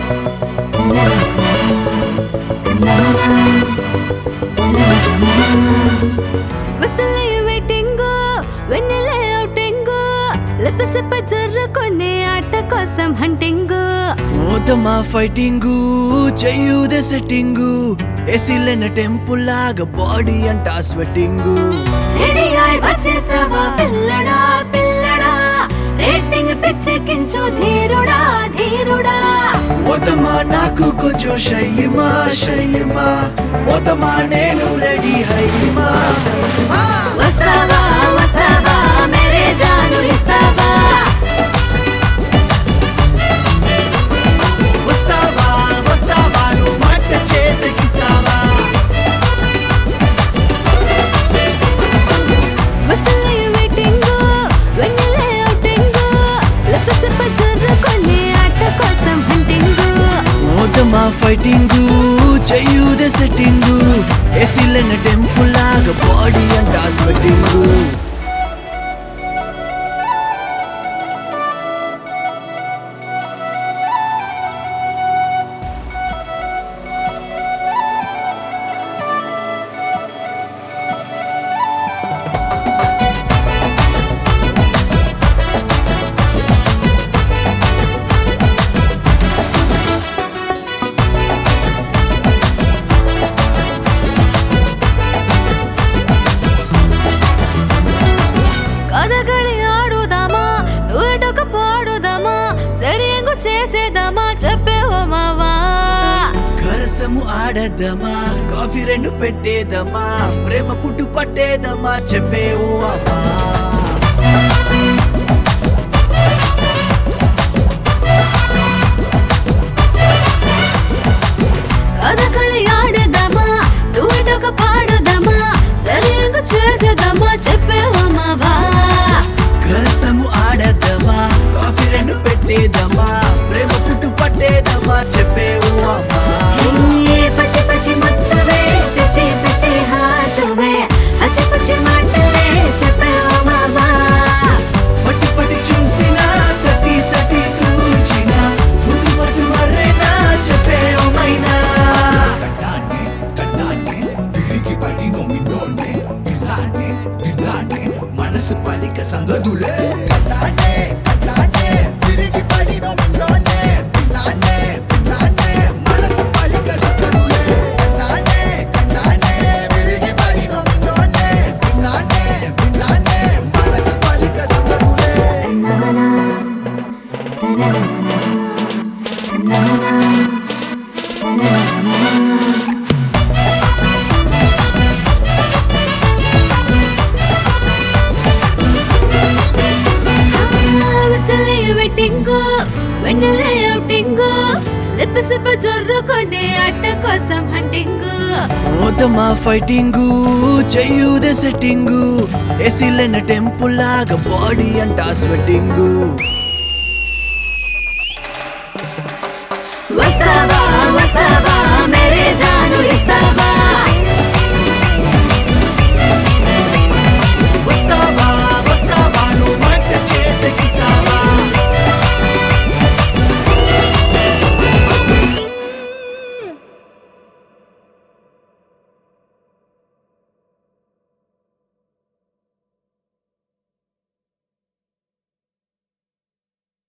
విసలే waiting వెన్నెలే outing లిపసిప్ప జర్రుకునే ఆట కోసం హంటింగ్ ఓతమా ఫైటింగు చెయ్యుదే సెట్టింగు ఎసిలెన టెంపుల్ లాగా బాడీ అంట స్వెట్టింగు రెడీ అయి వచ్చేస్తావా పిల్లడా పిల్లడా రేటింగ్ పిచ్చెక్కించు ధీరుడా ధీరుడా ఓతమా నాకు కొంచెం షయ్యమా షయ్యమా ఓతమా నేను రెడీ హయ్యమా హయ్యమా వస్తావా వస్తావా మేరే జాను ఇస్తావా వస్తావా వస్తావా నువ్వు మంట చేసే కిసావా విసలే వెయిటింగ్ వెన్నెలే అవుటింగ్ లిపసిప్ప జర్రుకునే ఆట కోసం హంటింగ్ ఓతమా ఫైటింగు చెయ్యుదే సెట్టింగు ఎసిలెన టెంపుల్ లాగా బాడీ అంట స్వెట్టింగు కథകളి ఆడుదామా నువ్వెటొక పాడుదామా సరియంగు చేసేదామా చెప్పేవో మావా కరసము ఆడదమా కాఫీ రెండు పెట్టేదమా ప్రేమ పుట్టు పట్టేదమా చెప్పేవు అమ్మా కథകളి ఆడదామా నువ్వెటొక పాడుదామా సరియంగు చేసేదామా చెప్పేవో మావా కరసము ఆడదమా కాఫీ రెండు పెట్టేదమా ప్రేమ పుట్టు పట్టేదమా చెప్పేవు అమ్మా ఏ పచ్చి పచ్చి ముత్తవే పిచ్చి పిచ్చి హాతువే అచ్చి పచ్చి మాటలే చెప్పేవో మావా పట్టి పట్టి చూసినా తట్టి తట్టి తూచినా ముద్దు మధు మర్రేనా చెప్పేవు మైనా కన్నానే కన్నానే తిరిగి పడి నొమినోనే పిల్లానే పిల్లానే మనసు పలిక సంగదులే కన్నానే కన్నానే తిరిగి పడి నొమినోనే పిల్లానే పిల్లానే మనసు పలిక సంగదులే కన్నానే కన్నానే తిరిగి పడి నొమినోనే పిల్లానే పిల్లానే మనసు పలిక సంగదులే విసలే వెట్టింగు వెన్నెలే అవుటింగు లిప్పసిప్ప జొర్రుకునే ఆట కోసం హంటింగు ఓతమా ఫైటింగు చెయ్యుదే సెట్టింగు ఎసిలెన టెంపుల్ లాగా బాడీ అంట స్వెట్టింగు